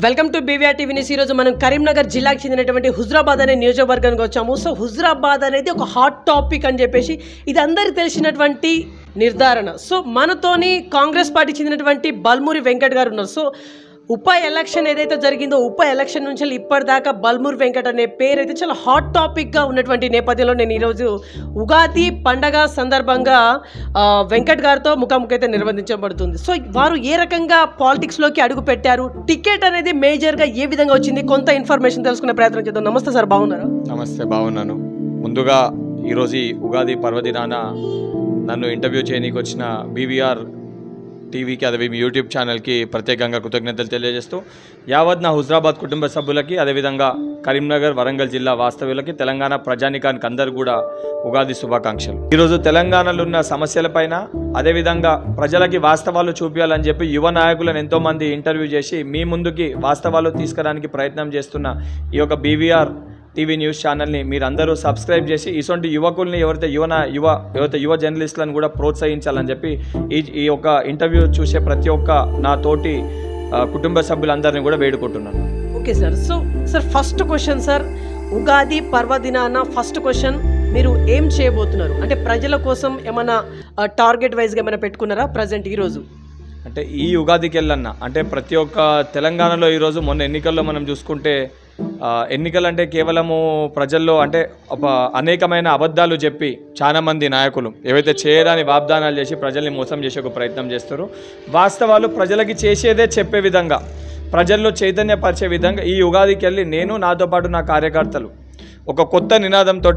Welcome to BVR TV news ఈరోజు మనం కరీంనగర్ జిల్లాకు చెందినటువంటి హుజరాబాద్ అనే నియోజకవర్గానికి వచ్చాము సో హుజరాబాద్ అనేది ఒక హాట్ టాపిక్ అని చెప్పేసి ఇది అందరికి తెలిసినటువంటి నిర్ధారణ సో మనతోని కాంగ్రెస్ పార్టీ చెందినటువంటి బల్మూరి వెంకట్ గారు ఉన్నారు సో ఉప ఎలక్షన్ ఏదైతే జరిగిందో ఉప ఎలక్షన్ నుంచి ఇప్పటిదాకా బల్మూరి వెంకట్ అనే పేరు అయితే చాలా హాట్ టాపిక్గా ఉన్నటువంటి నేపథ్యంలో నేను ఈరోజు ఉగాది పండగ సందర్భంగా ఆ, వెంకట్ గారితో ముఖాముఖి అయితే నిర్వహించబడుతుంది సో వారు ఏ రకంగా పాలిటిక్స్లోకి అడుగు పెట్టారు టికెట్ అనేది మేజర్గా ఏ విధంగా వచ్చింది కొంత ఇన్ఫర్మేషన్ తెలుసుకునే ప్రయత్నం చేద్దాం నమస్తే సార్ బాగున్నారా నమస్తే బాగున్నాను ముందుగా ఈరోజు ఈ ఉగాది పర్వదినాన నన్ను ఇంటర్వ్యూ చేయనీకి వచ్చిన బీవీఆర్ టీవీకి అదే మీ యూట్యూబ్ ఛానల్కి ప్రత్యేకంగా కృతజ్ఞతలు తెలియజేస్తూ యావత్ నా హుజరాబాద్ కుటుంబ సభ్యులకి అదేవిధంగా కరీంనగర్ వరంగల్ జిల్లా వాస్తవ్యులకి తెలంగాణ ప్రజానికానికి అందరు కూడా ఉగాది శుభాకాంక్షలు ఈరోజు తెలంగాణలో ఉన్న సమస్యలపైన అదేవిధంగా ప్రజలకి వాస్తవాలు చూపించాలని చెప్పి యువ నాయకులను ఎంతోమంది ఇంటర్వ్యూ చేసి మీ ముందుకి వాస్తవాలు తీసుకురావడానికి ప్రయత్నం చేస్తున్న ఈ యొక్క బీవీఆర్ టీవీ న్యూస్ ఛానల్ని మీరందరూ సబ్స్క్రైబ్ చేసి ఇటువంటి యువకుల్ని ఎవరైతే యువన యువ ఎవరైతే యువ జర్నలిస్టులను కూడా ప్రోత్సహించాలని చెప్పి ఈ ఈ యొక్క ఇంటర్వ్యూ చూసే ప్రతి ఒక్క నా తోటి ఆ, కుటుంబ సభ్యులందరినీ కూడా వేడుకుంటున్నాను okay sir so sir first question sir Ugadi పర్వదినాన ఫస్ట్ క్వశ్చన్ మీరు ఏం చేయబోతున్నారు అంటే ప్రజల కోసం ఏమైనా టార్గెట్ వైజ్గా ఏమైనా పెట్టుకున్నారా ప్రజెంట్ ఈరోజు అంటే ఈ ఉగాదికి వెళ్ళన్న అంటే ప్రతి ఒక్క తెలంగాణలో ఈరోజు మొన్న ఎన్నికల్లో మనం చూసుకుంటే ఆ, ఎన్నికలు అంటే కేవలము ప్రజల్లో అంటే ఒక అనేకమైన అబద్ధాలు చెప్పి చాలా మంది నాయకులు ఏవైతే చేయరాని వాగ్దానాలు చేసి ప్రజల్ని మోసం చేసే ఒక ప్రయత్నం చేస్తారు వాస్తవాలు ప్రజలకి చేసేదే చెప్పే విధంగా ప్రజల్లో చైతన్యపరిచే విధంగా ఈ ఉగాదికి వెళ్ళి నేను నాతో పాటు నా కార్యకర్తలు ఒక కొత్త నినాదంతో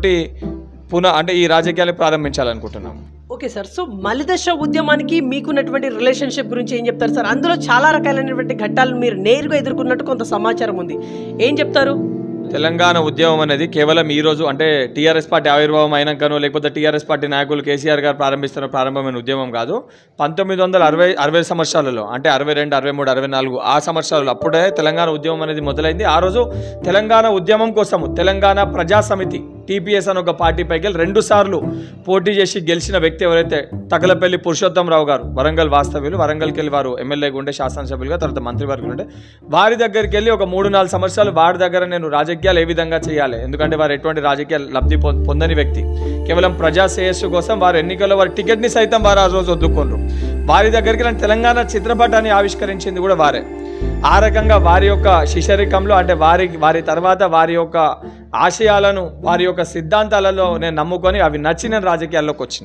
పునః అంటే ఈ రాజకీయాలు ప్రారంభించాలనుకుంటున్నాము ఓకే సార్ సో మలిదశ ఉద్యమానికి మీకున్నటువంటి రిలేషన్షిప్ గురించి ఏం చెప్తారు సార్ అందులో చాలా రకాలైనటువంటి ఘట్టాలు మీరు నేరుగా ఎదుర్కొన్నట్టు కొంత సమాచారం ఉంది ఏం చెప్తారు తెలంగాణ ఉద్యమం అనేది కేవలం ఈ రోజు అంటే టీఆర్ఎస్ పార్టీ ఆవిర్భావం అయినాకనో లేకపోతే టీఆర్ఎస్ పార్టీ నాయకులు కేసీఆర్ గారు ప్రారంభిస్తున్న ప్రారంభమైన ఉద్యమం కాదు పంతొమ్మిది వందల అరవై అరవై సంవత్సరాలలో అంటే అరవై రెండు అరవై మూడు అరవై నాలుగు ఆ సంవత్సరాలు అప్పుడే తెలంగాణ ఉద్యమం అనేది మొదలైంది ఆ రోజు తెలంగాణ ఉద్యమం కోసము తెలంగాణ ప్రజా సమితి టీపీఎస్ అని ఒక పార్టీ పైకి రెండు సార్లు పోటీ చేసి గెలిచిన వ్యక్తి ఎవరైతే తగలపల్లి పురుషోత్తమరావు గారు వరంగల్ వాస్తవ్యులు వరంగల్కి వెళ్ళి వారు ఎమ్మెల్యేగా ఉండే శాసనసభ్యులుగా తర్వాత మంత్రివర్గులు ఉండే వారి దగ్గరికి వెళ్ళి ఒక మూడు నాలుగు సంవత్సరాలు వారి దగ్గర నేను రాజకీయాలు ఏ విధంగా చేయాలి ఎందుకంటే వారు ఎటువంటి రాజకీయ లబ్ధి పొ- పొందని వ్యక్తి కేవలం ప్రజా శ్రేయస్సు కోసం వారు ఎన్నికల్లో వారి టికెట్ని సైతం వారు ఆ రోజు వద్దుకున్నారు వారి దగ్గరికి నేను తెలంగాణ చిత్రపటాన్ని ఆవిష్కరించింది కూడా వారే ఆ రకంగా వారి యొక్క శిశరికంలో అంటే వారి వారి తర్వాత వారి యొక్క ఆశయాలను వారి యొక్క సిద్ధాంతాలలో నేను నమ్ముకొని అవి నచ్చి నేను రాజకీయాల్లోకి వచ్చిన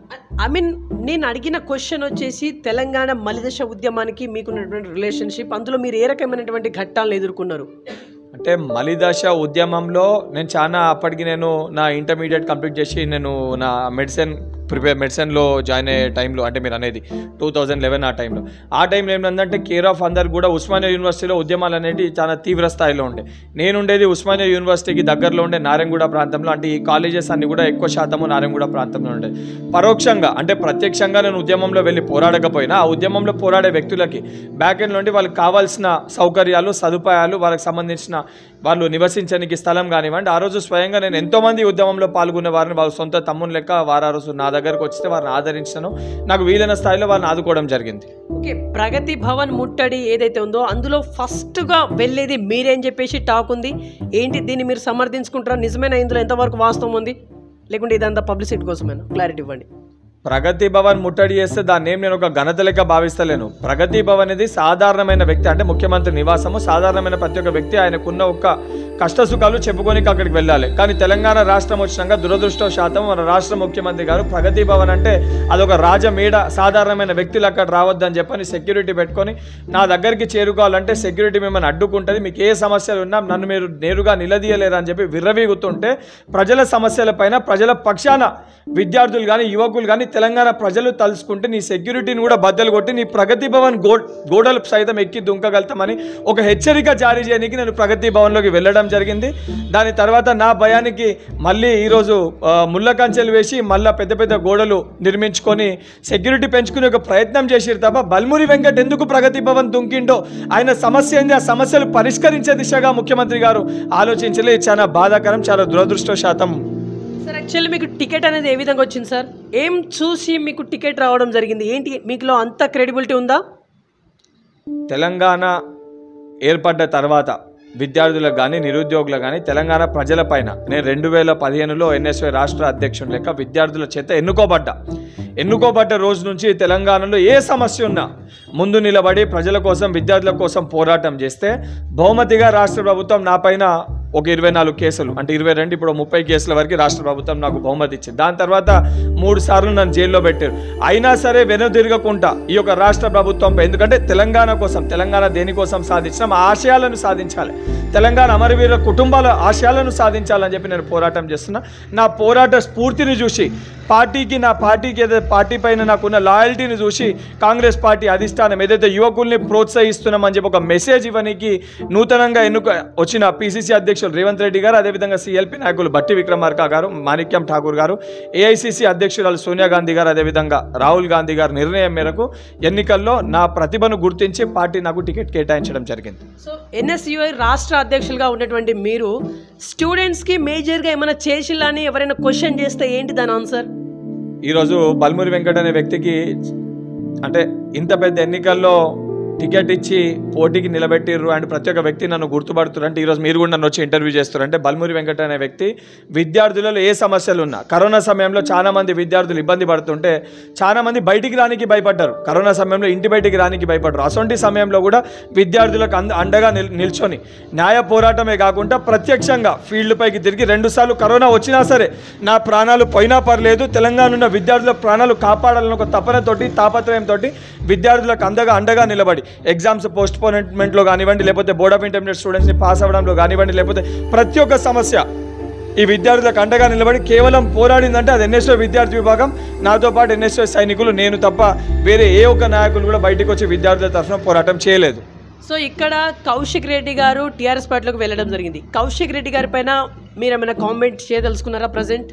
ఐ మీన్ నేను అడిగిన క్వశ్చన్ వచ్చేసి తెలంగాణ మలిదశ ఉద్యమానికి మీకున్నటువంటి రిలేషన్షిప్ అందులో మీరు ఏ రకమైనటువంటి ఘట్టాలను ఎదుర్కొన్నారు అంటే మలిదశ ఉద్యమంలో నేను చాలా అప్పటికి నేను నా ఇంటర్మీడియట్ కంప్లీట్ చేసి నేను నా మెడిసిన్ ప్రిపేర్ మెడిసిన్లో జాయిన్ అయ్యే టైంలో అంటే మీరు అనేది టూ థౌజండ్ లెవెన్ ఆ టైంలో ఆ టైంలో ఏమైందంటే కేర్ ఆఫ్ అందరు కూడా ఉస్మానియా యూనివర్సిటీలో ఉద్యమాలు అనేవి చాలా తీవ్ర స్థాయిలో ఉండే నేను ఉండేది ఉస్మానియా యూనివర్సిటీకి దగ్గరలో ఉండే నారాయణగూడ ప్రాంతంలో అంటే ఈ కాలేజెస్ అన్ని కూడా ఎక్కువ శాతము నారాయణగూడ ప్రాంతంలో ఉండే పరోక్షంగా అంటే ప్రత్యక్షంగా నేను ఉద్యమంలో వెళ్ళి పోరాడకపోయినా ఆ ఉద్యమంలో పోరాడే వ్యక్తులకి బ్యాక్ ఎండ్ నుండి వాళ్ళకి కావాల్సిన సౌకర్యాలు సదుపాయాలు వాళ్ళకి సంబంధించిన వాళ్ళు నివసించడానికి స్థలం కానివ్వండి ఆ రోజు స్వయంగా నేను ఎంతోమంది ఈ ఉద్యమంలో పాల్గొనే వారిని వాళ్ళ సొంత తమ్ముని లెక్క వారు ఆ రోజు నా దగ్గరకు వచ్చితే వారిని ఆదరించను నాకు వీలైన స్థాయిలో వారిని ఆదుకోవడం జరిగింది ఓకే ప్రగతి భవన్ ముట్టడి ఏదైతే ఉందో అందులో ఫస్ట్గా వెళ్ళేది మీరేం చెప్పేసి టాక్ ఉంది ఏంటి దీన్ని మీరు సమర్థించుకుంటారా నిజమైన ఇందులో ఎంతవరకు వాస్తవం ఉంది లేకుంటే ఇదంతా పబ్లిసిటీ కోసమేనా క్లారిటీ ఇవ్వండి ప్రగతి భవన్ ముట్టడి చేస్తే దాన్ని ఏం నేను ఒక ఘనత లెక్క భావిస్తలేను ప్రగతి భవన్ అనేది సాధారణమైన వ్యక్తి అంటే ముఖ్యమంత్రి నివాసము సాధారణమైన ప్రతి ఒక్క వ్యక్తి ఆయనకున్న ఒక్క కష్ట సుఖాలు చెప్పుకోనికి అక్కడికి వెళ్ళాలి కానీ తెలంగాణ రాష్ట్రం వచ్చినాక దురదృష్టవశాతం మన రాష్ట్ర ముఖ్యమంత్రి గారు ప్రగతి భవన్ అంటే అదొక రాజమేడ సాధారణమైన వ్యక్తులు అక్కడ రావద్దని చెప్పని సెక్యూరిటీ పెట్టుకొని నా దగ్గరికి చేరుకోవాలంటే సెక్యూరిటీ మిమ్మల్ని అడ్డుకుంటుంది మీకు ఏ సమస్యలు ఉన్నా నన్ను మీరు నేరుగా నిలదీయలేరు అని చెప్పి విర్రవీగుతుంటే ప్రజల సమస్యలపైన ప్రజల పక్షాన విద్యార్థులు కానీ యువకులు కానీ తెలంగాణ ప్రజలు తలుచుకుంటే నీ సెక్యూరిటీని కూడా బద్దలు కొట్టి నీ ప్రగతి భవన్ గో గోడలు సైతం ఎక్కి దుంకగలుగుతామని ఒక హెచ్చరిక జారీ చేయడానికి నేను ప్రగతి భవన్లోకి వెళ్ళడం జరిగింది దాని తర్వాత నా భయానికి మళ్ళీ ఈరోజు ఆ, ముళ్ళ కంచెలు వేసి మళ్ళీ పెద్ద పెద్ద గోడలు నిర్మించుకొని సెక్యూరిటీ పెంచుకునే ఒక ప్రయత్నం చేసిరు తప్ప బల్మురి వెంకట్ ఎందుకు ప్రగతి భవన్ దుంకిండో ఆయన సమస్య ఏంది ఆ సమస్యలు పరిష్కరించే దిశగా ముఖ్యమంత్రి గారు ఆలోచించలే ఇది చాలా బాధాకరం చాలా దురదృష్టవశాతం సార్ యాక్చువల్లీ మీకు టికెట్ అనేది ఏ విధంగా వచ్చింది సార్ ఏం చూసి మీకు టికెట్ రావడం జరిగింది ఏంటి మీకులో అంత క్రెడిబిలిటీ ఉందా తెలంగాణ ఏర్పడ్డ తర్వాత విద్యార్థులకు కానీ నిరుద్యోగులకు కానీ తెలంగాణ ప్రజలపైన నేను రెండు వేల పదిహేనులో ఎన్ఎస్వై రాష్ట్ర అధ్యక్షుని లెక్క విద్యార్థుల చేత ఎన్నుకోబడ్డా ఎన్నుకోబడ్డ రోజు నుంచి తెలంగాణలో ఏ సమస్య ఉన్నా ముందు నిలబడి ప్రజల కోసం విద్యార్థుల కోసం పోరాటం చేస్తే బహుమతిగా రాష్ట్ర ప్రభుత్వం నా పైన ఒక ఇరవై నాలుగు కేసులు అంటే ఇరవై రెండు ఇప్పుడు ముప్పై కేసుల వరకు రాష్ట్ర ప్రభుత్వం నాకు బహుమతి ఇచ్చింది దాని తర్వాత మూడు సార్లు నన్ను జైల్లో పెట్టారు అయినా సరే వెనుదిరగకుండా ఈ యొక్క రాష్ట్ర ప్రభుత్వం ఎందుకంటే తెలంగాణ కోసం తెలంగాణ దేనికోసం సాధించిన మా ఆశయాలను సాధించాలి తెలంగాణ అమరవీరుల కుటుంబాల ఆశయాలను సాధించాలని చెప్పి నేను పోరాటం చేస్తున్నా నా పోరాట స్ఫూర్తిని చూసి పార్టీకి నా పార్టీకి ఏదైతే పార్టీ పైన నాకున్న లాయల్టీని చూసి కాంగ్రెస్ పార్టీ అధిష్టానం ఏదైతే యువకుల్ని ప్రోత్సహిస్తున్నామని చెప్పి ఒక మెసేజ్ ఇవ్వడానికి నూతనంగా ఎన్నుక వచ్చిన పిసిసి అధ్యక్షులు రేవంత్ రెడ్డి గారు అదేవిధంగా సిఎల్పి నాయకులు బట్టి విక్రమార్క గారు మాణిక్యం ఠాకూర్ గారు ఏఐసిసి అధ్యక్షురాలు సోనియా గాంధీ గారు అదేవిధంగా రాహుల్ గాంధీ గారి నిర్ణయం మేరకు ఎన్నికల్లో నా ప్రతిభను గుర్తించి పార్టీ నాకు టికెట్ కేటాయించడం జరిగింది సో ఎన్ఎస్యుఐ రాష్ట్ర అధ్యక్షులుగా ఉన్నటువంటి మీరు స్టూడెంట్స్కి మేజర్గా ఏమైనా చేసిల్లా అని ఎవరైనా క్వశ్చన్ చేస్తే ఏంటి దాని ఆన్సర్ ఈరోజు బల్మూరి వెంకట్ అనే వ్యక్తికి అంటే ఇంత పెద్ద ఎన్నికల్లో టికెట్ ఇచ్చి పోటీకి నిలబెట్టిర్రు అండ్ ప్రతి ఒక్క వ్యక్తి నన్ను గుర్తుపడుతున్నారు అంటే ఈరోజు మీరు కూడా నన్ను వచ్చి ఇంటర్వ్యూ చేస్తారు అంటే బల్మూరి వెంకట అనే వ్యక్తి విద్యార్థులలో ఏ సమస్యలు ఉన్నా కరోనా సమయంలో చాలా మంది విద్యార్థులు ఇబ్బంది పడుతుంటే చాలా మంది బయటికి రానికి భయపడ్డారు కరోనా సమయంలో ఇంటి బయటికి రానికి భయపడ్డారు అసొంటి సమయంలో కూడా విద్యార్థులకు అంద అండగా నిల్ నిల్చొని న్యాయ పోరాటమే కాకుండా ప్రత్యక్షంగా ఫీల్డ్ పైకి తిరిగి రెండుసార్లు కరోనా వచ్చినా సరే నా ప్రాణాలు పోయినా పర్లేదు తెలంగాణ ఉన్న విద్యార్థుల ప్రాణాలు కాపాడాలని ఒక తపనతోటి తాపత్రయంతో విద్యార్థులకు అందగా అండగా నిలబడి ఎగ్జామ్స్ పోస్ట్ పోన్మెంట్లో కానివ్వండి లేకపోతే బోర్డ్ ఆఫ్ ఇంటర్మీడియట్ స్టూడెంట్స్ని పాస్ అవ్వడంలో కానివ్వండి లేకపోతే ప్రతి ఒక్క సమస్య ఈ విద్యార్థులకు అండగా నిలబడి కేవలం పోరాడిందంటే అది ఎన్ఎస్ఓ విద్యార్థి విభాగం నాతో పాటు ఎన్ఎస్ఓ సైనికులు నేను తప్ప వేరే ఏ ఒక్క నాయకులు కూడా బయటకు వచ్చి విద్యార్థుల తరఫున పోరాటం చేయలేదు సో ఇక్కడ కౌశిక్ రెడ్డి గారు టీఆర్ఎస్ పార్టీలోకి వెళ్ళడం జరిగింది కౌశిక్ రెడ్డి గారి పైన మీరు ఏమైనా కామెంట్ చేయదలుచుకున్నారా ప్రజెంట్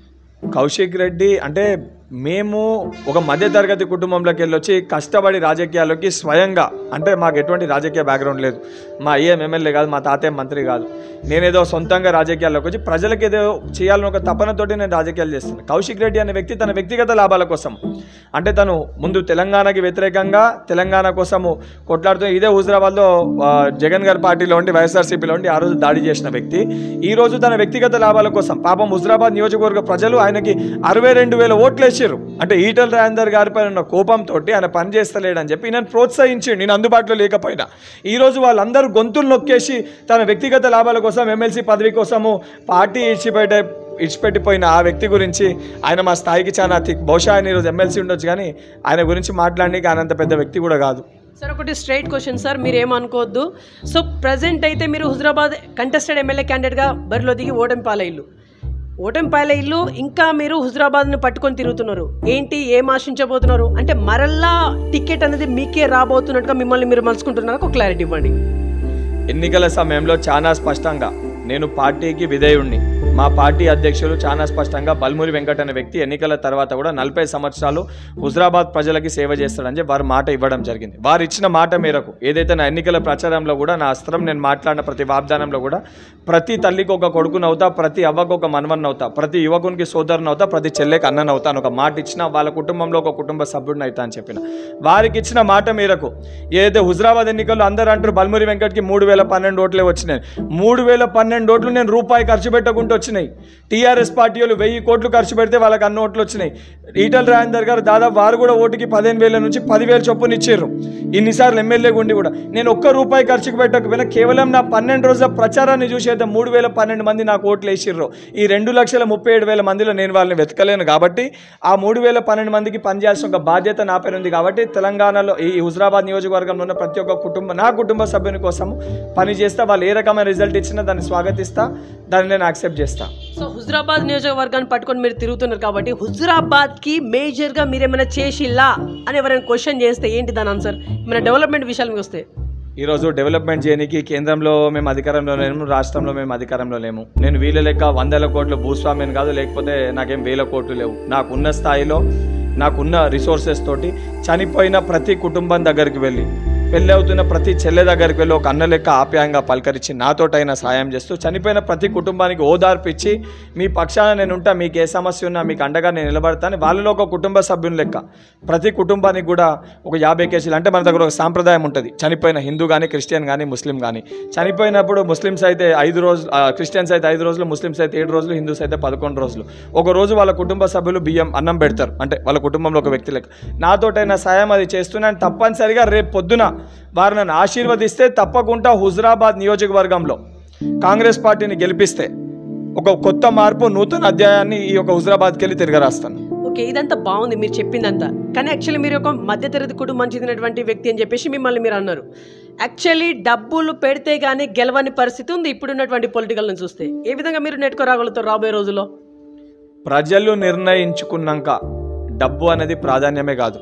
కౌశిక్ రెడ్డి అంటే మేము ఒక మధ్యతరగతి కుటుంబంలోకి వెళ్ళొచ్చి కష్టపడి రాజకీయాల్లోకి స్వయంగా అంటే మాకు ఎటువంటి రాజకీయ బ్యాక్గ్రౌండ్ లేదు మా అయ్యేం ఎమ్మెల్యే కాదు మా తాతయ్య మంత్రి కాదు నేనేదో సొంతంగా రాజకీయాల్లోకి వచ్చి ప్రజలకు ఏదో చేయాలని ఒక తపనతోటి నేను రాజకీయాలు చేస్తున్నాను కౌశిక్ రెడ్డి అనే వ్యక్తి తన వ్యక్తిగత లాభాల కోసం అంటే తను ముందు తెలంగాణకి వ్యతిరేకంగా తెలంగాణ కోసము కొట్లాడుతూ ఇదే హుజరాబాద్లో ఆ, జగన్ గారి పార్టీలో ఉండి వైఎస్ఆర్సీపీలో ఉండి ఆ రోజు దాడి చేసిన వ్యక్తి ఈ రోజు తన వ్యక్తిగత లాభాల కోసం పాపం హుజరాబాద్ నియోజకవర్గ ప్రజలు ఆయనకి అరవై రెండు వేల ఓట్లు వేసారు అంటే ఈటల రాజేందర్ గారిపై ఉన్న కోపంతో ఆయన పని చేస్తలేడని చెప్పి నేను ప్రోత్సహించి నేను అందుబాటులో లేకపోయినా ఈ రోజు వాళ్ళందరూ గొంతులు నొక్కేసి తన వ్యక్తిగత లాభాల కోసం ఎమ్మెల్సీ పదవి కోసము పార్టీ ఇచ్చిపెట్టే ఇచ్చిపెట్టిపోయిన ఆ వ్యక్తి గురించి ఆయన మా స్థాయికి చాలా అతి బహుశా ఆయన ఈరోజు ఎమ్మెల్సీ ఉండొచ్చు కానీ ఆయన గురించి మాట్లాడడానికి ఆయన అంత పెద్ద వ్యక్తి కూడా కాదు సార్ ఒకటి స్ట్రైట్ క్వశ్చన్ సార్ మీరు ఏమనుకోవద్దు సో ప్రజెంట్ అయితే మీరు హుజరాబాద్ కంటెస్టెడ్ ఎమ్మెల్యే క్యాండిడేట్గా బరిలో దిగి ఓటమి పాలయ్యిల్లు ఓటమి పాలయ్యిల్లు ఇంకా మీరు హుజరాబాద్ని పట్టుకొని తిరుగుతున్నారు ఏంటి ఏం ఆశించబోతున్నారు అంటే మరల్లా టికెట్ అనేది మీకే రాబోతున్నట్టుగా మిమ్మల్ని మీరు మలుచుకుంటున్నారా ఒక క్లారిటీ ఇవ్వండి ఎన్నికల సమయంలో చాలా స్పష్టంగా నేను పార్టీకి విధేయుణ్ణి మా పార్టీ అధ్యక్షులు చాలా స్పష్టంగా బల్మూరి వెంకట్ అనే వ్యక్తి ఎన్నికల తర్వాత కూడా నలభై సంవత్సరాలు హుజరాబాద్ ప్రజలకి సేవ చేస్తాడని చెప్పి వారు మాట ఇవ్వడం జరిగింది వారు ఇచ్చిన మాట మేరకు ఏదైతే నా ఎన్నికల ప్రచారంలో కూడా నా అస్త్రం నేను మాట్లాడిన ప్రతి వాగ్దానంలో కూడా ప్రతి తల్లికి ఒక కొడుకునవుతా ప్రతి అవ్వకు ఒక మనవన్ అవుతా ప్రతి యువకునికి సోదరుని అవుతా ప్రతి చెల్లెకి అన్నన్ అవుతా అని ఒక మాట ఇచ్చిన వాళ్ళ కుటుంబంలో ఒక కుటుంబ సభ్యుడిని అవుతా అని చెప్పిన వారికి ఇచ్చిన మాట మేరకు ఏదైతే హుజరాబాద్ ఎన్నికల్లో అందరూ అంటారు బల్మూరి వెంకట్కి మూడు వేల పన్నెండు ఓట్లే వచ్చినాయి మూడు వేల పన్నెండు ఓట్లు నేను రూపాయి ఖర్చు పెట్టకుండా వచ్చినాయి టీఆర్ఎస్ పార్టీ వాళ్ళు వెయ్యి కోట్లు ఖర్చు పెడితే వాళ్ళకి అన్ని ఓట్లు వచ్చినాయి ఈటల రాజేందర్ గారు దాదాపు వారు కూడా ఓటుకి పదిహేను వేల నుంచి పదివేలు చొప్పున ఇచ్చారు ఇన్నిసార్లు ఎమ్మెల్యేగా ఉండి కూడా నేను ఒక్క రూపాయి ఖర్చుకు పెట్టకపోయినా కేవలం నా పన్నెండు రోజుల ప్రచారాన్ని చూసి అయితే మూడు వేల పన్నెండు మంది నాకు ఓట్లు వేసిర్రు ఈ రెండు లక్షల ముప్పై ఏడు వేల మందిలో నేను వాళ్ళని వెతకలేను కాబట్టి ఆ మూడు వేల పన్నెండు మందికి పనిచేయాల్సిన ఒక బాధ్యత నా పైన ఉంది కాబట్టి తెలంగాణలో ఈ హుజరాబాద్ నియోజకవర్గంలో ఉన్న ప్రతి ఒక్క కుటుంబ నా కుటుంబ సభ్యుని కోసం పని చేస్తా వాళ్ళు ఏ రకమైన రిజల్ట్ ఇచ్చినా దాన్ని స్వాగతిస్తా దాన్ని నేను యాక్సెప్ట్ చేస్తా సో హుజరాబాద్ నియోజకవర్గాన్ని పట్టుకొని మీరు తిరుగుతున్నారు కాబట్టి హుజరాబాద్కి మేజర్గా మీరు ఏమైనా చేసిల్లా అని ఎవరైనా క్వశ్చన్ చేస్తే ఏంటి దాని ఆన్సర్ ఏమైనా డెవలప్మెంట్ విషయాలకు వస్తే ఈరోజు డెవలప్మెంట్ చేయడానికి కేంద్రంలో మేము అధికారంలో లేము రాష్ట్రంలో మేము అధికారంలో లేము నేను వీళ్ళ లెక్క వందల కోట్ల భూస్వామ్యం కాదు లేకపోతే నాకేం వేల కోట్లు లేవు నాకున్న స్థాయిలో నాకున్న రిసోర్సెస్ తోటి చనిపోయిన ప్రతి కుటుంబం దగ్గరికి వెళ్ళి పెళ్ళి అవుతున్న ప్రతి చెల్లె దగ్గరికి వెళ్ళి ఒక అన్న లెక్క ఆప్యాయంగా పలకరించి నాతోటైనా సాయం చేస్తూ చనిపోయిన ప్రతి కుటుంబానికి ఓదార్పు ఇచ్చి మీ పక్షాన నేను ఉంటా మీకు ఏ సమస్య ఉన్నా మీకు అండగా నేను నిలబడతాను వాళ్ళలో ఒక కుటుంబ సభ్యుని లెక్క ప్రతి కుటుంబానికి కూడా ఒక యాభై కేజీలు అంటే మన దగ్గర ఒక సాంప్రదాయం ఉంటుంది చనిపోయిన హిందూ కానీ క్రిస్టియన్ కానీ ముస్లిం కానీ చనిపోయినప్పుడు ముస్లిమ్స్ అయితే ఐదు రోజులు ఆ, క్రిస్టియన్స్ అయితే ఐదు రోజులు ముస్లిమ్స్ అయితే ఏడు రోజులు హిందూస్ అయితే పదకొండు రోజులు ఒక రోజు వాళ్ళ కుటుంబ సభ్యులు బియ్యం అన్నం పెడతారు అంటే వాళ్ళ కుటుంబంలో ఒక వ్యక్తి లెక్క నాతోటైనా సాయం అది చేస్తున్నాను తప్పనిసరిగా రేపు పొద్దున వారు నన్ను ఆశీర్వదిస్తే తప్పకుండా హుజరాబాద్ నియోజకవర్గంలో కాంగ్రెస్ పార్టీని గెలిపిస్తే ఒక కొత్త మార్పు నూతన అధ్యాయాన్ని ఈ యొక్క హుజరాబాద్కి వెళ్ళి తిరగరాస్తాను ఓకే ఇదంతా బాగుంది మీరు చెప్పిందంతా కానీ యాక్చువల్లీ మీరు ఒక మధ్యతరగతి కుటుంబం చెందినటువంటి వ్యక్తి అని చెప్పేసి మిమ్మల్ని మీరు అన్నారు యాక్చువల్లీ డబ్బులు పెడితే కానీ గెలవని పరిస్థితి ఉంది ఇప్పుడున్నటువంటి పొలిటికల్ని చూస్తే ఏ విధంగా మీరు నెట్టుకోరాగలుగుతారు రాబోయే రోజుల్లో ప్రజలు నిర్ణయించుకున్నాక డబ్బు అనేది ప్రాధాన్యమే కాదు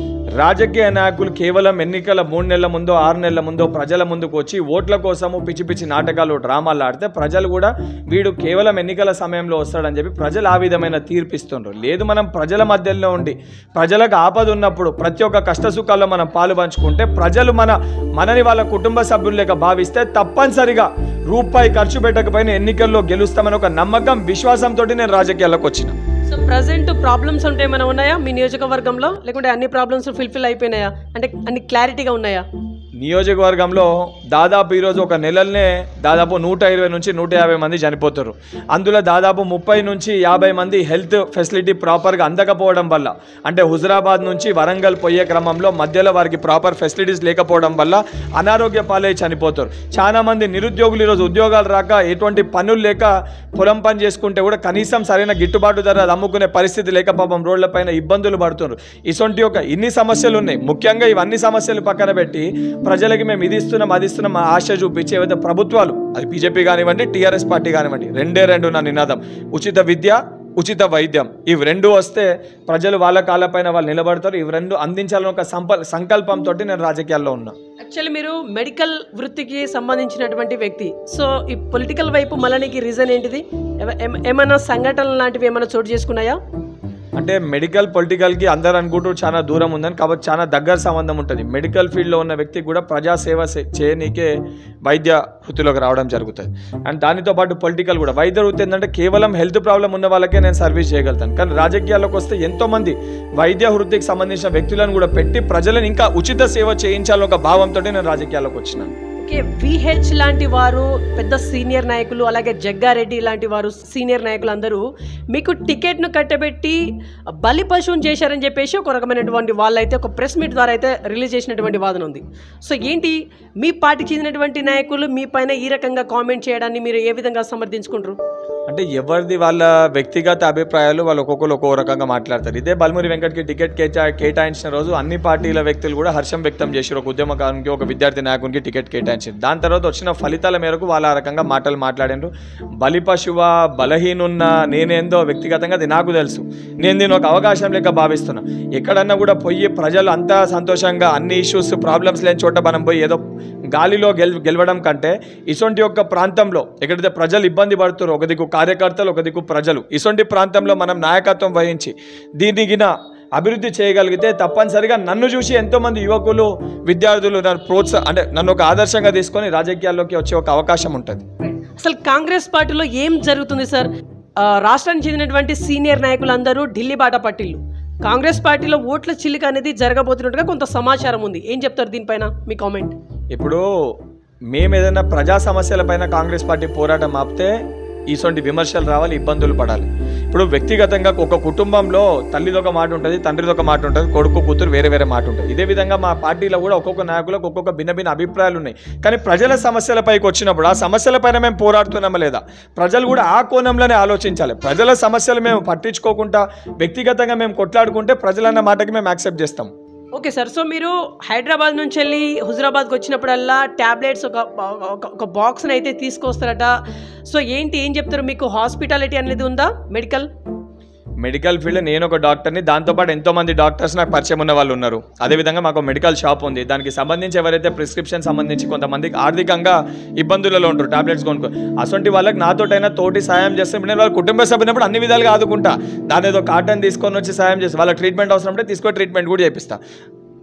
రాజకీయ నాయకులు కేవలం ఎన్నికల మూడు నెలల ముందో ఆరు నెలల ముందో ప్రజల ముందుకు వచ్చి ఓట్ల కోసము పిచ్చి పిచ్చి నాటకాలు డ్రామాలు ఆడితే ప్రజలు కూడా వీడు కేవలం ఎన్నికల సమయంలో వస్తాడని చెప్పి ప్రజలు ఆ విధమైన తీర్పిస్తుండ్రు లేదు మనం ప్రజల మధ్యలో ఉండి ప్రజలకు ఆపద ఉన్నప్పుడు ప్రతి ఒక్క కష్ట సుఖాల్లో మనం పాలు పంచుకుంటే ప్రజలు మన మనని వాళ్ళ కుటుంబ సభ్యులు లేక భావిస్తే తప్పనిసరిగా రూపాయి ఖర్చు పెట్టకపోయినా ఎన్నికల్లో గెలుస్తామని ఒక నమ్మకం విశ్వాసంతో నేను రాజకీయాల్లోకి వచ్చిన సో ప్రజెంట్ ప్రాబ్లమ్స్ ఉంటే ఏమైనా ఉన్నాయా మీ నియోజకవర్గంలో లేకుంటే అన్ని ప్రాబ్లమ్స్ ఫుల్ఫిల్ అయిపోయినాయా అంటే అన్ని క్లారిటీగా ఉన్నాయా నియోజకవర్గంలో దాదాపు ఈరోజు ఒక నెలలనే దాదాపు నూట ఇరవై నుంచి నూట యాభై మంది చనిపోతారు అందులో దాదాపు ముప్పై నుంచి యాభై మంది హెల్త్ ఫెసిలిటీ ప్రాపర్గా అందకపోవడం వల్ల అంటే హుజరాబాద్ నుంచి వరంగల్ పోయే క్రమంలో మధ్యలో వారికి ప్రాపర్ ఫెసిలిటీస్ లేకపోవడం వల్ల అనారోగ్య పాలై చనిపోతారు చాలా మంది నిరుద్యోగులు ఈరోజు ఉద్యోగాలు రాక ఎటువంటి పనులు లేక పొలం పని చేసుకుంటే కూడా కనీసం సరైన గిట్టుబాటు ధర అది అమ్ముకునే పరిస్థితి లేక పాపం రోడ్లపైన ఇబ్బందులు పడుతున్నారు ఇటువంటి ఒక ఇన్ని సమస్యలు ఉన్నాయి ముఖ్యంగా ఇవన్నీ సమస్యలు పక్కన పెట్టి ప్రజలకి మేము ఇది ఇస్తున్నాం అది ఇస్తున్నాం మా ఆశ చూపించి ఏవైతే ప్రభుత్వాలు అది బీజేపీ కానివ్వండి టీఆర్ఎస్ పార్టీ కానివ్వండి రెండే రెండు నా నినాదం ఉచిత విద్య ఉచిత వైద్యం ఇవి రెండు వస్తే ప్రజలు వాళ్ళ కాళ్ళపైన వాళ్ళు నిలబడతారు ఇవి రెండు అందించాలని ఒక సంప సంకల్పంతో నేను రాజకీయాల్లో ఉన్నా యాక్చువల్లీ మీరు మెడికల్ వృత్తికి సంబంధించినటువంటి వ్యక్తి సో ఈ పొలిటికల్ వైపు మళ్ళీ రీజన్ ఏంటిది ఏమ- ఏమ- ఏమైనా సంఘటనలు లాంటివి ఏమైనా చోటు చేసుకున్నాయా అంటే మెడికల్ పొలిటికల్కి అందరు అనుకుంటూ చాలా దూరం ఉందని కాబట్టి చాలా దగ్గర సంబంధం ఉంటుంది మెడికల్ ఫీల్డ్లో ఉన్న వ్యక్తి కూడా ప్రజాసేవ సే- చేయనీకే వైద్య వృత్తిలోకి రావడం జరుగుతుంది అండ్ దానితో పాటు పొలిటికల్ కూడా వైద్య వృత్తి ఏంటంటే కేవలం హెల్త్ ప్రాబ్లం ఉన్న వాళ్ళకే నేను సర్వీస్ చేయగలుగుతాను కానీ రాజకీయాల్లోకి వస్తే ఎంతోమంది వైద్య వృత్తికి సంబంధించిన వ్యక్తులను కూడా పెట్టి ప్రజలను ఇంకా ఉచిత సేవ చేయించాలని ఒక భావంతో నేను రాజకీయాల్లోకి వచ్చినాను ఓకే విహెచ్ లాంటి వారు పెద్ద సీనియర్ నాయకులు అలాగే జగ్గారెడ్డి లాంటి వారు సీనియర్ నాయకులు అందరూ మీకు టికెట్ను కట్టబెట్టి బలి పశువుని చేశారని చెప్పేసి ఒక రకమైనటువంటి వాళ్ళైతే ఒక ప్రెస్ మీట్ ద్వారా అయితే రిలీజ్ చేసినటువంటి వాదన ఉంది సో ఏంటి మీ పార్టీకి చెందినటువంటి నాయకులు మీ పైన ఈ రకంగా కామెంట్ చేయడాన్ని మీరు ఏ విధంగా సమర్థించుకుంటారు అంటే ఎవరిది వాళ్ళ వ్యక్తిగత అభిప్రాయాలు వాళ్ళు ఒక్కొక్కరు ఒక్కో రకంగా మాట్లాడతారు ఇదే బల్మురి వెంకట్కి టికెట్ కేటా కేటాయించిన రోజు అన్ని పార్టీల వ్యక్తులు కూడా హర్షం వ్యక్తం చేశారు ఒక ఉద్యమకారునికి ఒక విద్యార్థి నాయకునికి టికెట్ కేటాయించారు దాని తర్వాత వచ్చిన ఫలితాల మేరకు వాళ్ళు ఆ రకంగా మాటలు మాట్లాడారు బలి పశువ బలహీనున్న నేనేందో వ్యక్తిగతంగా అది నాకు తెలుసు నేను దీని ఒక అవకాశం లెక్క భావిస్తున్నా ఎక్కడన్నా కూడా పోయి ప్రజలు అంతా సంతోషంగా అన్ని ఇష్యూస్ ప్రాబ్లమ్స్ లేని చోట మనం పోయి ఏదో గాలిలో గెల్ గెలవడం కంటే ఇటువంటి యొక్క ప్రాంతంలో ఎక్కడైతే ప్రజలు ఇబ్బంది పడుతారో ఒక దిక్కు కార్యకర్తలు ఒక దిక్కు ప్రజలు ఇటువంటి ప్రాంతంలో మనం నాయకత్వం వహించి దీనికిన అభివృద్ధి చేయగలిగితే తప్పనిసరిగా నన్ను చూసి ఎంతోమంది యువకులు విద్యార్థులు నన్ను ప్రోత్సాహ అంటే నన్ను ఒక ఆదర్శంగా తీసుకొని రాజకీయాల్లోకి వచ్చే ఒక అవకాశం ఉంటుంది అసలు కాంగ్రెస్ పార్టీలో ఏం జరుగుతుంది సార్ ఆ, రాష్ట్రానికి చెందినటువంటి సీనియర్ నాయకులందరూ ఢిల్లీ బాట పట్టిల్లు కాంగ్రెస్ పార్టీలో ఓట్ల చిల్లిక అనేది జరగబోతున్నట్టుగా కొంత సమాచారం ఉంది ఏం చెప్తారు దీనిపైన మీ కామెంట్ ఇప్పుడు మేము ఏదైనా ప్రజా సమస్యలపైన కాంగ్రెస్ పార్టీ పోరాటం ఆపితే ఇటువంటి విమర్శలు రావాలి ఇబ్బందులు పడాలి ఇప్పుడు వ్యక్తిగతంగా ఒక కుటుంబంలో తల్లిది ఒక మాట ఉంటుంది తండ్రిది ఒక మాట ఉంటుంది కొడుకు కూతురు వేరే వేరే మాట ఉంటుంది ఇదే విధంగా మా పార్టీలో కూడా ఒక్కొక్క నాయకులకు ఒక్కొక్క భిన్న భిన్న అభిప్రాయాలు ఉన్నాయి కానీ ప్రజల సమస్యలపైకి వచ్చినప్పుడు ఆ సమస్యలపైన మేము పోరాడుతున్నామా లేదా ప్రజలు కూడా ఆ కోణంలోనే ఆలోచించాలి ప్రజల సమస్యలు మేము పట్టించుకోకుండా వ్యక్తిగతంగా మేము కొట్లాడుకుంటే ప్రజలన్న మాటకి మేము యాక్సెప్ట్ చేస్తాం ఓకే సార్ సో మీరు హైదరాబాద్ నుంచి వెళ్ళి హుజరాబాద్కి వచ్చినప్పుడల్లా ట్యాబ్లెట్స్ ఒక ఒక- ఒక బాక్స్ని అయితే తీసుకొస్తారట సో ఏంటి ఏం చెప్తారు మీకు హాస్పిటాలిటీ అనేది ఉందా మెడికల్ మెడికల్ ఫీల్డ్ నేను ఒక డాక్టర్ని దాంతోపాటు ఎంతో మంది డాక్టర్స్ నాకు పరిచయం ఉన్న వాళ్ళు ఉన్నారు అదేవిధంగా మాకు మెడికల్ షాప్ ఉంది దానికి సంబంధించి ఎవరైతే ప్రిస్క్రిప్షన్ సంబంధించి కొంతమందికి ఆర్థికంగా ఇబ్బందులలో ఉంటారు టాబ్లెట్స్ కొనుక్కో అటువంటి వాళ్ళకి నాతోటైనా తోటి సాయం చేస్తే ఇప్పుడు నేను వాళ్ళ కుటుంబ సభ్యునప్పుడు అన్ని విధాలుగా ఆదుకుంటా దాని ఏదో కాటన్ తీసుకొని వచ్చి సాయం చేసి వాళ్ళ ట్రీట్మెంట్ అవసరం ఉంటే తీసుకో ట్రీట్మెంట్ కూడా చేపిస్తా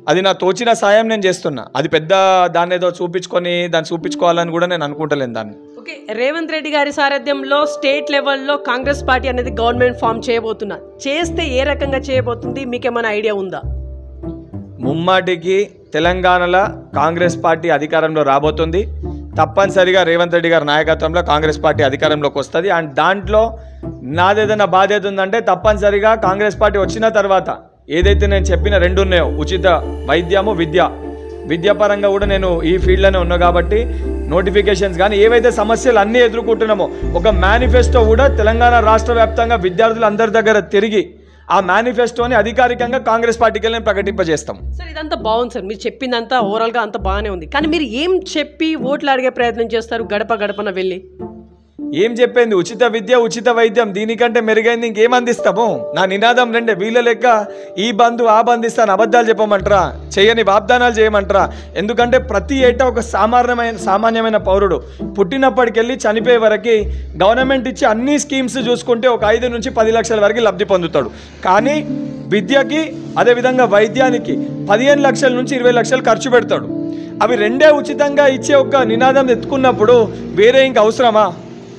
అది నా తోచిన సాయం నేను చేస్తున్నా అది పెద్ద దాన్ని ఏదో చూపించుకొని దాన్ని చూపించుకోవాలని కూడా నేను అనుకుంటలేను దాన్ని ఓకే రేవంత్ రెడ్డి గారి సారథ్యంలో స్టేట్ లెవెల్లో కాంగ్రెస్ పార్టీ అనేది గవర్నమెంట్ ఫామ్ చేయబోతున్నా చేస్తే ఏ రకంగా చేయబోతుంది మీకేమైనా ఐడియా ఉందా ముమ్మాటికి తెలంగాణలో కాంగ్రెస్ పార్టీ అధికారంలో రాబోతుంది తప్పనిసరిగా రేవంత్ రెడ్డి గారి నాయకత్వంలో కాంగ్రెస్ పార్టీ అధికారంలోకి వస్తుంది అండ్ దాంట్లో నాదేదైనా బాధ్యత ఉందంటే తప్పనిసరిగా కాంగ్రెస్ పార్టీ వచ్చిన తర్వాత ఏదైతే నేను చెప్పిన రెండు ఉన్నాయో ఉచిత వైద్యము విద్య విద్యాపరంగా కూడా నేను ఈ ఫీల్డ్లోనే ఉన్నా కాబట్టి నోటిఫికేషన్స్ కానీ ఏవైతే సమస్యలు అన్నీ ఎదుర్కొంటున్నామో ఒక మేనిఫెస్టో కూడా తెలంగాణ రాష్ట్ర వ్యాప్తంగా విద్యార్థులు అందరి దగ్గర తిరిగి ఆ మేనిఫెస్టోని అధికారికంగా కాంగ్రెస్ పార్టీకి వెళ్ళి ప్రకటింపజేస్తాం సార్ ఇదంతా బాగుంది సార్ మీరు చెప్పిందంతా ఓవరాల్గా అంత బాగానే ఉంది కానీ మీరు ఏం చెప్పి ఓట్లు అడిగే ప్రయత్నం చేస్తారు గడప గడపన వెళ్ళి ఏం చెప్పింది ఉచిత విద్య ఉచిత వైద్యం దీనికంటే మెరుగైంది ఇంకేం అందిస్తాము నా నినాదం రెండే వీళ్ళ లెక్క ఈ బంధు ఆ బంధిస్తాను అబద్ధాలు చెప్పమంటారా చేయని వాగ్దానాలు చేయమంటారా ఎందుకంటే ప్రతి ఏటా ఒక సామాన్యమైన సామాన్యమైన పౌరుడు పుట్టినప్పటికెళ్ళి చనిపోయే వరకు గవర్నమెంట్ ఇచ్చే అన్ని స్కీమ్స్ చూసుకుంటే ఒక ఐదు నుంచి పది లక్షల వరకు లబ్ధి పొందుతాడు కానీ విద్యకి అదేవిధంగా వైద్యానికి పదిహేను లక్షల నుంచి ఇరవై లక్షలు ఖర్చు పెడతాడు అవి రెండే ఉచితంగా ఇచ్చే ఒక నినాదం ఎత్తుకున్నప్పుడు వేరే ఇంక అవసరమా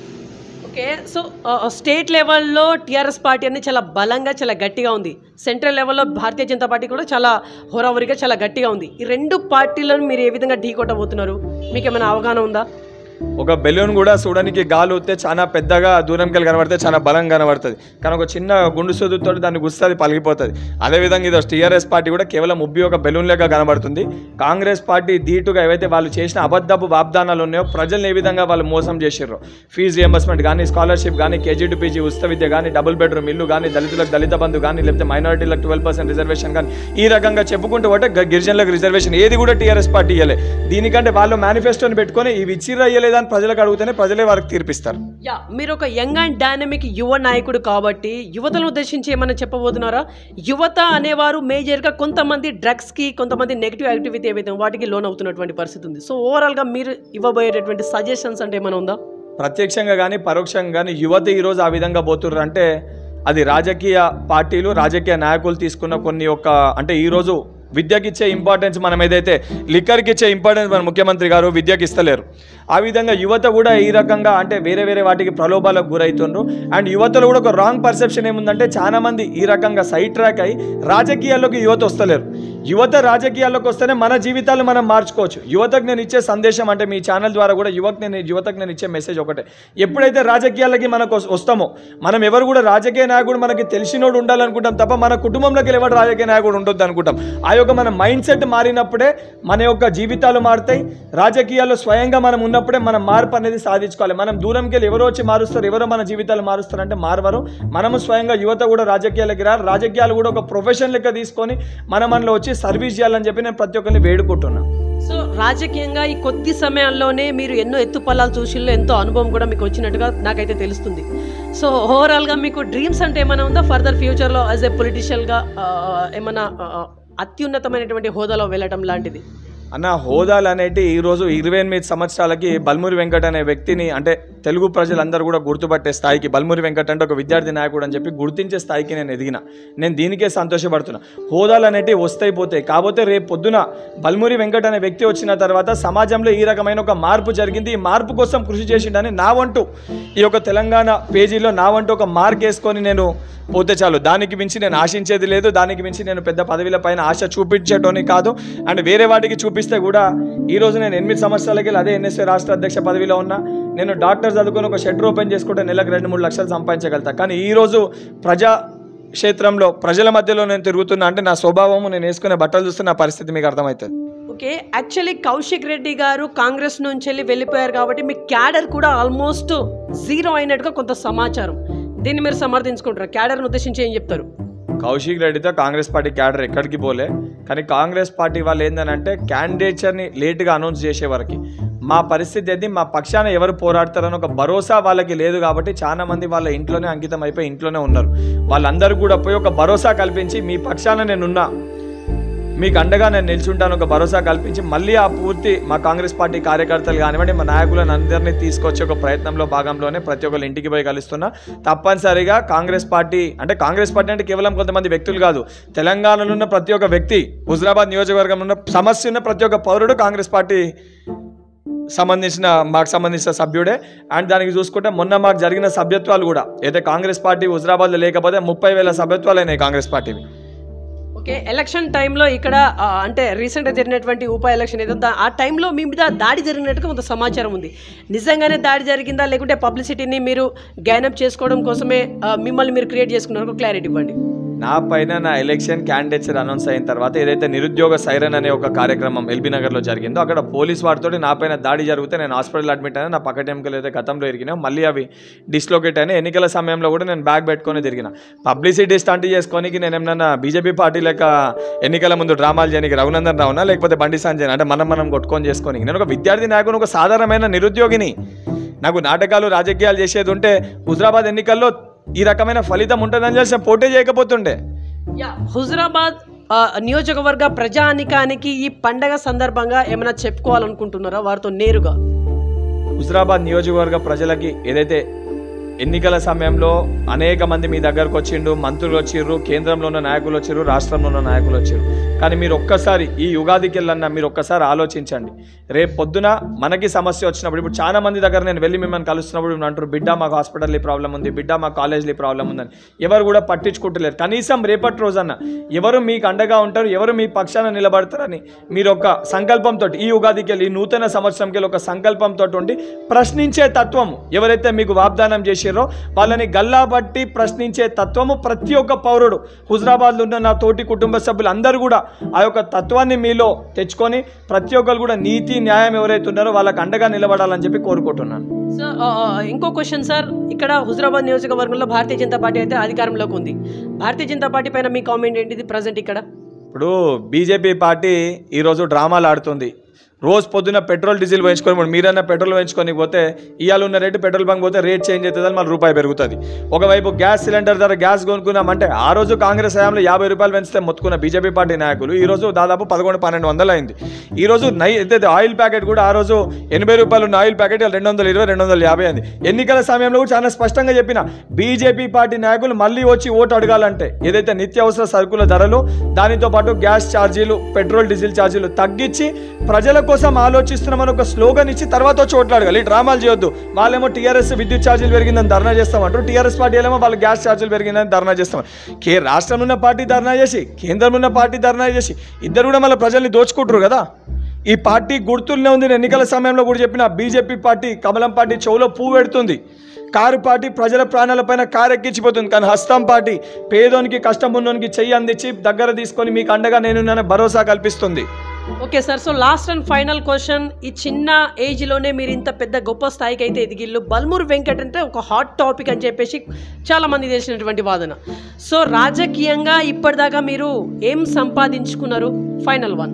ఓకే సో స్టేట్ లెవెల్లో టీఆర్ఎస్ పార్టీ అనేది చాలా బలంగా చాలా గట్టిగా ఉంది సెంట్రల్ లెవెల్లో భారతీయ జనతా పార్టీ కూడా చాలా హోరావరిగా చాలా గట్టిగా ఉంది ఈ రెండు పార్టీలను మీరు ఏ విధంగా ఢీ కొట్టబోతున్నారు మీకు ఏమైనా అవగాహన ఉందా ఒక బెలూన్ కూడా చూడడానికి గాలి వస్తే చాలా పెద్దగా దూరంకి వెళ్ళి కనబడితే చాలా బలంగా కనబడుతుంది కానీ ఒక చిన్న గుండు సొదుతో దాన్ని గుస్తుంది పలిగిపోతుంది అదేవిధంగా ఇది టీఆర్ఎస్ పార్టీ కూడా కేవలం ఉబ్బి ఒక బెలూన్ లెక్క కనబడుతుంది కాంగ్రెస్ పార్టీ ధీటుగా ఏవైతే వాళ్ళు చేసిన అబద్ధపు వాగ్దానాలు ఉన్నాయో ప్రజల్ని ఏ విధంగా వాళ్ళు మోసం చేసిర్రో ఫీజు రియంబర్స్మెంట్ కానీ స్కాలర్షిప్ కానీ కేజీ టు పీజీ ఉచిత విద్య కానీ డబుల్ బెడ్రూమ్ ఇల్లు కానీ దళితులకు దళిత బంధు కానీ లేకపోతే మైనారిటీలకు ట్వెల్వ్ పర్సెంట్ రిజర్వేషన్ కానీ ఈ రకంగా చెప్పుకుంటూ పోతే గ- గిరిజనులకు రిజర్వేషన్ ఏది కూడా టీఆర్ఎస్ పార్టీ ఇవ్వలే దీనికంటే వాళ్ళు మేనిఫెస్టోని పెట్టుకొని ఇవి ఇచ్చిర్రా ఇయ్యలేదా అని ప్రజలకు అడిగితేనే ప్రజలే వారికి తీర్పిస్తారు యా మీరు ఒక యంగ్ అండ్ డైనమిక్ యువ నాయకుడు కాబట్టి యువతను ఉద్దేశించి ఏమైనా చెప్పబోతున్నారా యువత అనేవారు మేజర్గా కొంతమంది డ్రగ్స్కి కొంతమంది నెగిటివ్ యాక్టివిటీ ఏవైతే వాటికి లోన్ అవుతున్నటువంటి పరిస్థితి ఉంది సో ఓవరాల్గా మీరు ఇవ్వబోయేటటువంటి సజెషన్స్ అంటే ఏమైనా ఉందా ప్రత్యక్షంగా కానీ పరోక్షంగా కానీ యువత ఈరోజు ఆ విధంగా పోతుర్రు అంటే అది రాజకీయ పార్టీలు రాజకీయ నాయకులు తీసుకున్న కొన్ని ఒక అంటే ఈరోజు విద్యకి ఇచ్చే ఇంపార్టెన్స్ మనం ఏదైతే లిక్కర్కి ఇచ్చే ఇంపార్టెన్స్ మన ముఖ్యమంత్రి గారు విద్యకి ఇస్తలేరు ఆ విధంగా యువత కూడా ఈ రకంగా అంటే వేరే వేరే వాటికి ప్రలోభాలకు గురవుతుండ్రు అండ్ యువతలో కూడా ఒక రాంగ్ పర్సెప్షన్ ఏముందంటే చాలా మంది ఈ రకంగా సైడ్ ట్రాక్ అయి రాజకీయాల్లోకి యువత వస్తలేరు యువత రాజకీయాల్లోకి వస్తేనే మన జీవితాలు మనం మార్చుకోవచ్చు యువతకు నేను ఇచ్చే సందేశం అంటే మీ ఛానల్ ద్వారా కూడా యువకు నేను యువతకు నేను ఇచ్చే మెసేజ్ ఒకటే ఎప్పుడైతే రాజకీయాలకి మనకు వస్- వస్తామో మనం ఎవరు కూడా రాజకీయ నాయకుడు మనకి తెలిసినోడు ఉండాలనుకుంటాం తప్ప మన కుటుంబంలోకి ఎవరు రాజకీయ నాయకుడు ఉండొద్దు అనుకుంటాం ఆ యొక్క మన మైండ్ సెట్ మారినప్పుడే మన యొక్క జీవితాలు మారుతాయి రాజకీయాల్లో స్వయంగా మనం ఉన్నప్పుడే మనం మార్పు అనేది సాధించుకోవాలి మనం దూరంకి వెళ్ళి ఎవరో వచ్చి మారుస్తారు ఎవరో మన జీవితాలు మారుస్తారు అంటే మారవరు మనము స్వయంగా యువత కూడా రాజకీయాలకి రారు రాజకీయాలు కూడా ఒక ప్రొఫెషన్ లెక్క తీసుకొని మన మనలో వచ్చి సర్వీస్ చేయాలని చెప్పి నేను ప్రతి ఒక్కరిని వేడుకుంటున్నాను సో రాజకీయంగా ఈ కొద్ది సమయంలోనే మీరు ఎన్నో ఎత్తుపల్లాలు చూసిల్లో ఎంతో అనుభవం కూడా మీకు వచ్చినట్టుగా నాకైతే తెలుస్తుంది సో ఓవరాల్గా మీకు డ్రీమ్స్ అంటే ఏమైనా ఉందా ఫర్దర్ ఫ్యూచర్లో యాజ్ ఎ పొలిటిషియల్గా ఏమైనా ఆ, అత్యున్నతమైనటువంటి హోదాలో వెళ్ళటం లాంటిది అన్న హోదాలు అనేటి ఈరోజు ఇరవై ఎనిమిది సంవత్సరాలకి బల్మూరి వెంకట్ అనే వ్యక్తిని అంటే తెలుగు ప్రజలందరూ కూడా గుర్తుపట్టే స్థాయికి బల్మూరి వెంకట్ అంటే ఒక విద్యార్థి నాయకుడు అని చెప్పి గుర్తించే స్థాయికి నేను ఎదిగిన నేను దీనికే సంతోషపడుతున్నా హోదాలు అనేటివి వస్తాయి పోతాయి కాకపోతే రేపు పొద్దున బల్మూరి వెంకట్ అనే వ్యక్తి వచ్చిన తర్వాత సమాజంలో ఈ రకమైన ఒక మార్పు జరిగింది ఈ మార్పు కోసం కృషి చేసిండని నా వంతు ఈ యొక్క తెలంగాణ పేజీలో నా వంతు ఒక మార్క్ వేసుకొని నేను పోతే చాలు దానికి మించి నేను ఆశించేది లేదు దానికి మించి నేను పెద్ద పదవిల పైన ఆశ చూపించేటోని కాదు అండ్ వేరే వాటికి చూపిస్తే కూడా ఈ రోజు నేను ఎనిమిది సంవత్సరాలకి వెళ్ళి అదే ఎన్ఎస్ఏ రాష్ట్ర అధ్యక్ష పదవిలో ఉన్నా నేను డాక్టర్ చదువుకొని ఒక షెటర్ ఓపెన్ చేసుకుంటే నెలకు రెండు మూడు లక్షలు సంపాదించగలుగుతా కానీ ఈ రోజు ప్రజా క్షేత్రంలో ప్రజల మధ్యలో నేను తిరుగుతున్నా అంటే నా స్వభావము నేను వేసుకునే బట్టలు చూస్తే నా పరిస్థితి మీకు అర్థమవుతుంది ఓకే యాక్చువల్లీ కౌశిక్ రెడ్డి గారు కాంగ్రెస్ నుంచి వెళ్ళి వెళ్ళిపోయారు కాబట్టి మీ క్యాడర్ కూడా ఆల్మోస్ట్ జీరో అయినట్టుగా కొంత సమాచారం దీన్ని మీరు సమర్థించుకుంటారు క్యాడర్ని ఉద్దేశించి ఏం చెప్తారు కౌశిక్ రెడ్డితో కాంగ్రెస్ పార్టీ క్యాడర్ ఎక్కడికి పోలే కానీ కాంగ్రెస్ పార్టీ వాళ్ళు ఏంటంటే క్యాండిడేచర్ని లేట్గా అనౌన్స్ చేసే వరకు మా పరిస్థితి ఏంది మా పక్షాన ఎవరు పోరాడతారని ఒక భరోసా వాళ్ళకి లేదు కాబట్టి చాలా మంది వాళ్ళ ఇంట్లోనే అంకితం అయిపోయి ఇంట్లోనే ఉన్నారు వాళ్ళందరూ కూడా పోయి ఒక భరోసా కల్పించి మీ పక్షాన నేనున్నా మీకు అండగా నేను నిల్చుంటాను ఒక భరోసా కల్పించి మళ్ళీ ఆ పూర్తి మా కాంగ్రెస్ పార్టీ కార్యకర్తలు కానివ్వండి మా నాయకులను అందరినీ తీసుకొచ్చే ఒక ప్రయత్నంలో భాగంలోనే ప్రతి ఒక్కరు ఇంటికి పోయి కలుస్తున్నా తప్పనిసరిగా కాంగ్రెస్ పార్టీ అంటే కాంగ్రెస్ పార్టీ అంటే కేవలం కొంతమంది వ్యక్తులు కాదు తెలంగాణలో ఉన్న ప్రతి ఒక్క వ్యక్తి హుజరాబాద్ నియోజకవర్గంలో ఉన్న సమస్య ఉన్న ప్రతి ఒక్క పౌరుడు కాంగ్రెస్ పార్టీ సంబంధించిన మాకు సంబంధించిన సభ్యుడే అండ్ దానికి చూసుకుంటే మొన్న మాకు జరిగిన సభ్యత్వాలు కూడా అయితే కాంగ్రెస్ పార్టీ హుజరాబాద్లో లేకపోతే ముప్పై వేల సభ్యత్వాలు అయినాయి కాంగ్రెస్ పార్టీవి ఓకే ఎలక్షన్ టైంలో ఇక్కడ ఆ, అంటే రీసెంట్గా జరిగినటువంటి ఉప ఎలక్షన్ ఏదో దా- ఆ టైంలో మీ మీద దాడి జరిగినట్టుగా కొంత సమాచారం ఉంది నిజంగానే దాడి జరిగిందా లేకుంటే పబ్లిసిటీని మీరు గైనప్ చేసుకోవడం కోసమే ఆ, మిమ్మల్ని మీరు క్రియేట్ చేసుకున్నారు ఒక క్లారిటీ ఇవ్వండి నా పైన నా ఎలక్షన్ క్యాండిడేట్స్ అనౌన్స్ అయిన తర్వాత ఏదైతే నిరుద్యోగ సైరన్ అనే ఒక కార్యక్రమం ఎల్బీ నగర్లో జరిగిందో అక్కడ పోలీస్ వారితో నా పైన దాడి జరిగితే నేను హాస్పిటల్ అడ్మిట్ అయినా నా పక్క టెంకలు అయితే గతంలో ఎరిగినా మళ్ళీ అవి డిస్లోకేట్ అయినా ఎన్నికల సమయంలో కూడా నేను బ్యాగ్ పెట్టుకొని తిరిగిన పబ్లిసిటీ స్టంట్ చేసుకోనికి నేను ఏమన్నా బీజేపీ పార్టీ లేక ఎన్నికల ముందు డ్రామాలు చేయడానికి రఘునందన్ రావునా లేకపోతే బండి సంజయ్ అంటే మనం మనం కొట్టుకొని చేసుకొని నేను ఒక విద్యార్థి నాయకుని ఒక సాధారణమైన నిరుద్యోగిని నాకు నాటకాలు రాజకీయాలు చేసేది ఉంటే హుజరాబాద్ ఎన్నికల్లో ఈ రకమైన ఫలితం ఉంటుందని తెలిసి నేను పోటీ చేయకపోతుండే యా హుజరాబాద్ ఆ, నియోజకవర్గ ప్రజానికానికి ఈ పండగ సందర్భంగా ఏమైనా చెప్పుకోవాలనుకుంటున్నారా వారితో నేరుగా హుజరాబాద్ నియోజకవర్గ ప్రజలకి ఏదైతే ఎన్నికల సమయంలో అనేక మంది మీ దగ్గరకు వచ్చిండు మంత్రులు వచ్చిర్రు కేంద్రంలో ఉన్న నాయకులు వచ్చిర్రు రాష్ట్రంలో ఉన్న నాయకులు వచ్చిర్రు కానీ మీరు ఒక్కసారి ఈ యుగాదికి వెళ్ళన్నా మీరు ఒక్కసారి ఆలోచించండి రేపు పొద్దున మనకి సమస్య వచ్చినప్పుడు ఇప్పుడు చాలా మంది దగ్గర నేను వెళ్ళి మిమ్మల్ని కలుస్తున్నప్పుడు మీరు అంటారు బిడ్డ మాకు హాస్పిటల్ ప్రాబ్లం ఉంది బిడ్డ మా కాలేజ్లో ప్రాబ్లం ఉందని ఎవరు కూడా పట్టించుకుంటలేరు కనీసం రేపటి రోజన్న ఎవరు మీకు అండగా ఉంటారు ఎవరు మీ పక్షాన నిలబడతారని మీరు ఒక సంకల్పంతో ఈ ఉగాదికి వెళ్ళి ఈ నూతన సంవత్సరంకి వెళ్ళి ఒక సంకల్పంతో ఉండి ప్రశ్నించే తత్వం ఎవరైతే మీకు వాగ్దానం చేసిరో వాళ్ళని గల్లా బట్టి ప్రశ్నించే తత్వము ప్రతి ఒక్క పౌరుడు హుజరాబాద్లో ఉన్న నా తోటి కుటుంబ సభ్యులు అందరూ కూడా ఆ యొక్క తత్వాన్ని మీలో తెచ్చుకొని ప్రతి ఒక్కరు కూడా నీతి న్యాయం ఎవరైతే ఉన్నారో వాళ్ళకి అండగా నిలబడాలని చెప్పి కోరుకుంటున్నాను సో ఆ, ఆ, ఇంకో క్వశ్చన్ సార్ ఇక్కడ హుజరాబాద్ నియోజకవర్గంలో భారతీయ జనతా పార్టీ అయితే అధికారంలోకి ఉంది భారతీయ జనతా పార్టీ పైన మీ కామెంట్ ఏంటిది ప్రజెంట్ ఇక్కడ ఇప్పుడు బీజేపీ పార్టీ ఈరోజు డ్రామాలు ఆడుతుంది రోజు పొద్దున పెట్రోల్ డీజిల్ వేయించుకొని పోండి. మీరన్నా పెట్రోల్ వేయించుకొని పోతే ఇవాళ ఉన్న రేటు పెట్రోల్ బంక్ పోతే రేట్ చేంజ్ అవుతుందని మళ్ళీ రూపాయి పెరుగుతుంది ఒకవైపు గ్యాస్ సిలిండర్ ధర గ్యాస్ కొనుక్కున్నామంటే ఆ రోజు కాంగ్రెస్ హయాంలో యాభై రూపాయలు పెంచితే మొత్తుకున్న బీజేపీ పార్టీ నాయకులు ఈ రోజు దాదాపు పదకొండు పన్నెండు వందలు అయింది ఈ రోజు నై అయితే ఆయిల్ ప్యాకెట్ కూడా ఆ రోజు ఎనభై రూపాయలు ఉన్న ఆయిల్ ప్యాకెట్ ఇవాళ రెండు వందల ఇరవై రెండు వందల యాభై అయింది ఎన్నికల సమయంలో కూడా చాలా స్పష్టంగా చెప్పిన బీజేపీ పార్టీ నాయకులు మళ్ళీ వచ్చి ఓటు అడగాలంటే ఏదైతే నిత్యావసర సరుకుల ధరలు దానితో పాటు గ్యాస్ ఛార్జీలు పెట్రోల్ డీజిల్ ఛార్జీలు తగ్గించి ప్రజల కోసం ఆలోచిస్తున్నామని ఒక స్లోగన్ ఇచ్చి తర్వాత వచ్చి ఓట్లు అడగాలి ఈ డ్రామాలు చేయొద్దు వాళ్ళేమో టీఆర్ఎస్ విద్యుత్ ఛార్జీలు పెరిగిందని ధర్నా చేస్తామంటారు టీఆర్ఎస్ పార్టీ ఏమో వాళ్ళు గ్యాస్ ఛార్జీలు పెరిగిందని ధర్నా చేస్తాం కే రాష్ట్రంలో ఉన్న పార్టీ ధర్నా చేసి కేంద్రంలో ఉన్న పార్టీ ధర్నా చేసి ఇద్దరు కూడా మళ్ళీ ప్రజల్ని దోచుకుంటారు కదా ఈ పార్టీ గుర్తుల్నే ఉంది నేను ఎన్నికల సమయంలో కూడా చెప్పిన బీజేపీ పార్టీ కమలం పార్టీ చెవులో పువ్వు పెడుతుంది కారు పార్టీ ప్రజల ప్రాణాలపైన కారెక్కించిపోతుంది కానీ హస్తం పార్టీ పేదోనికి కష్టం ఉన్నోనికి చెయ్యి అందించి దగ్గర తీసుకొని మీకు అండగా నేను భరోసా కల్పిస్తుంది okay sir so last and final question ఈ చిన్న ఏజ్లోనే మీరు ఇంత పెద్ద గొప్ప స్థాయికి అయితే ఎదిగిల్లు బల్మూర్ వెంకట్ అంటే ఒక హాట్ టాపిక్ అని చెప్పేసి చాలా మంది తెలిసినటువంటి వాదన సో రాజకీయంగా ఇప్పటిదాకా మీరు ఏం సంపాదించుకున్నారు ఫైనల్ వన్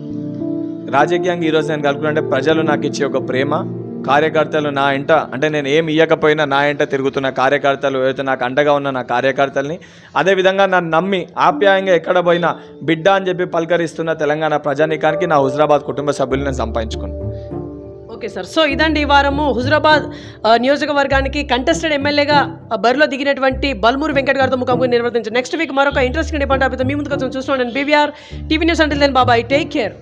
రాజకీయంగా ఈరోజు నేను కలుపుకుంటే ప్రజలు నాకు ఇచ్చే ఒక ప్రేమ కార్యకర్తలు నా ఇంట అంటే నేను ఏం ఇయ్యకపోయినా నా ఇంట తిరుగుతున్న కార్యకర్తలు ఎవరైతే నాకు అండగా ఉన్న నా కార్యకర్తల్ని అదేవిధంగా నన్ను నమ్మి ఆప్యాయంగా ఎక్కడ పోయినా బిడ్డ అని చెప్పి పలకరిస్తున్న తెలంగాణ ప్రజానీకానికి నా హుజరాబాద్ కుటుంబ సభ్యులు నేను సంపాదించుకున్నాను ఓకే సార్ సో ఇదండి ఈ వారము హుజరాబాద్ ఆ, నియోజకవర్గానికి కంటెస్టెడ్ ఎమ్మెల్యేగా ఆ, బరిలో దిగినటువంటి బల్మూరు వెంకట్ గారితో ముఖాముఖి నిర్వర్తించారు నెక్స్ట్ వీక్ మరొక ఇంట్రెస్టింగ్ డిపార్ట్ మీ ముందుకు వచ్చి చూస్తున్నాను నేను బీవీఆర్ టీవీ న్యూస్ అంటే బాబాయ్ టేక్ కేర్